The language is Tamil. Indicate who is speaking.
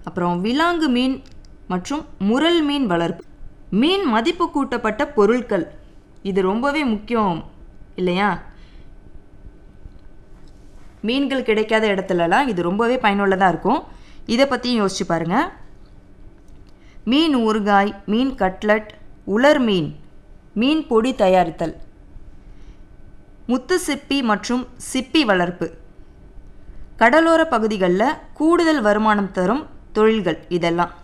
Speaker 1: அப்புறம் விலாங்கு மீன் மற்றும் முரல் மீன் வளர்ப்பு மீன் மதிப்பு கூட்டப்பட்ட பொருட்கள் இது ரொம்பவே முக்கியம் இல்லையா மீன்கள் கிடைக்காத இடத்துலலாம் இது ரொம்பவே பயனுள்ளதாக இருக்கும் இதை பற்றியும் யோசிச்சு பாருங்கள் மீன் ஊறுகாய் மீன் கட்லட் உலர் மீன் மீன் பொடி தயாரித்தல் முத்து சிப்பி மற்றும் சிப்பி வளர்ப்பு கடலோர பகுதிகளில் கூடுதல் வருமானம் தரும் தொழில்கள் இதெல்லாம்